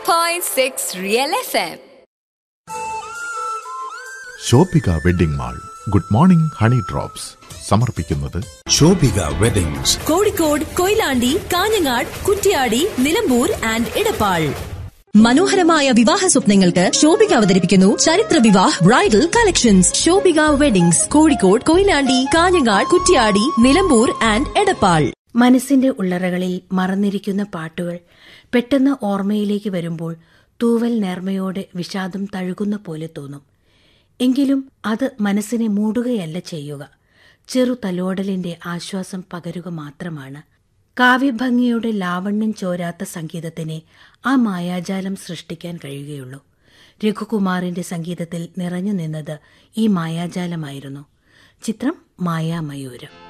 101.6 Real FM. Shobhika wedding mall good morning honey drops സമർപ്പിക്കുന്നത് Shobhika weddings Kozhikode Koyilandy Kanhangad Kuttiadi Nilambur and Edappal മനോഹരമായ വിവാഹ സ്വപ്നങ്ങൾക്ക് ശോഭിക അവതരിപ്പിക്കുന്നു ചരിത്ര Vivah bridal collections Shobhika weddings Kozhikode Koyilandy Kanhangad Kuttiadi Nilambur and Edappal മനസ്സിന്റെ ഉള്ളറകളിൽ മറന്നിരിക്കുന്ന പാട്ടുകൾ പെട്ടെന്ന് ഓർമ്മയിലേക്ക് വരുമ്പോൾ തൂവൽ നേർമയോടെ വിഷാദം തഴുകുന്ന പോലെ തോന്നും എങ്കിലും അത് മനസ്സിനെ മൂടുകയല്ല ചെയ്യുക ചെറു തലോടലിന്റെ ആശ്വാസം പകരുക മാത്രമാണ് കാവ്യഭംഗിയുടെ ലാവണ്യം ചോരാത്ത സംഗീതത്തിനെ ആ മായാജാലം സൃഷ്ടിക്കാൻ കഴിയുകയുള്ളൂ രഘുകുമാറിന്റെ സംഗീതത്തിൽ നിറഞ്ഞു നിന്നത് ഈ മായാജാലമായിരുന്നു ചിത്രം മായാമയൂരം